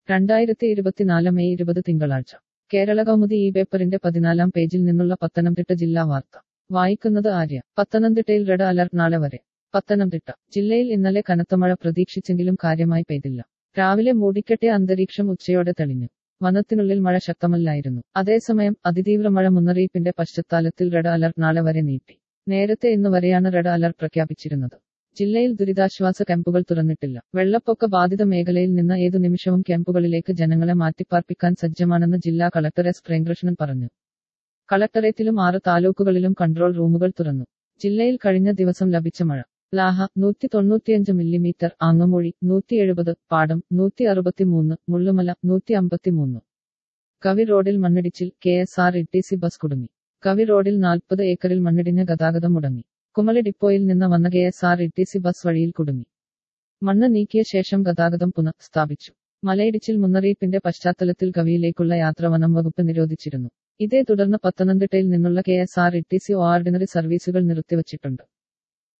രണ്ടായിരത്തി ഇരുപത്തിനാല് മെയ് ഇരുപത് തിങ്കളാഴ്ച കേരള കൗമുദി ഈ പേപ്പറിന്റെ പതിനാലാം പേജിൽ നിന്നുള്ള പത്തനംതിട്ട ജില്ലാ വാർത്ത വായിക്കുന്നത് ആര്യ പത്തനംതിട്ടയിൽ റെഡ് അലർട്ട് നാളെ വരെ പത്തനംതിട്ട ജില്ലയിൽ ഇന്നലെ കനത്ത മഴ പ്രതീക്ഷിച്ചെങ്കിലും കാര്യമായി പെയ്തില്ല രാവിലെ മൂടിക്കെട്ടിയ അന്തരീക്ഷം ഉച്ചയോടെ തെളിഞ്ഞു വനത്തിനുള്ളിൽ മഴ ശക്തമല്ലായിരുന്നു അതേസമയം അതിതീവ്ര മഴ മുന്നറിയിപ്പിന്റെ പശ്ചാത്തലത്തിൽ റെഡ് അലർട്ട് നാളെ വരെ നീട്ടി നേരത്തെ ഇന്ന് വരെയാണ് റെഡ് അലർട്ട് പ്രഖ്യാപിച്ചിരുന്നത് ജില്ലയിൽ ദുരിതാശ്വാസ ക്യാമ്പുകൾ തുറന്നിട്ടില്ല വെള്ളപ്പൊക്ക ബാധിത മേഖലയിൽ നിന്ന് ഏതു നിമിഷവും ക്യാമ്പുകളിലേക്ക് ജനങ്ങളെ മാറ്റിപ്പാർപ്പിക്കാൻ സജ്ജമാണെന്ന് ജില്ലാ കളക്ടർ എസ് പ്രേംകൃഷ്ണൻ പറഞ്ഞു കളക്ടറേറ്റിലും ആറ് താലൂക്കുകളിലും കൺട്രോൾ റൂമുകൾ തുറന്നു ജില്ലയിൽ കഴിഞ്ഞ ദിവസം ലഭിച്ച മഴ ലാഹ നൂറ്റി തൊണ്ണൂറ്റിയഞ്ച് മില്ലിമീറ്റർ ആങ്ങമൊഴി നൂറ്റി എഴുപത് പാടം നൂറ്റി അറുപത്തിമൂന്ന് മുള്ളുമല നൂറ്റി അമ്പത്തിമൂന്ന് കവി റോഡിൽ മണ്ണിടിച്ചിൽ K S R E T C bus കുടുങ്ങി കവി റോഡിൽ നാൽപ്പത് ഏക്കറിൽ മണ്ണിടിഞ്ഞ ഗതാഗതം മുടങ്ങി കുമളി ഡിപ്പോയിൽ നിന്ന് വന്ന K S R E T C bus വഴിയിൽ കുടുങ്ങി മണ്ണ് നീക്കിയ ശേഷം ഗതാഗതം പുനഃസ്ഥാപിച്ചു മലയിടിച്ചിൽ മുന്നറിയിപ്പിന്റെ പശ്ചാത്തലത്തിൽ കവിയിലേക്കുള്ള യാത്ര വനം വകുപ്പ് നിരോധിച്ചിരുന്നു ഇതേ തുടർന്ന് പത്തനംതിട്ടയിൽ നിന്നുള്ള K S R E T C ordinary സർവീസുകൾ നിർത്തിവച്ചിട്ടുണ്ട്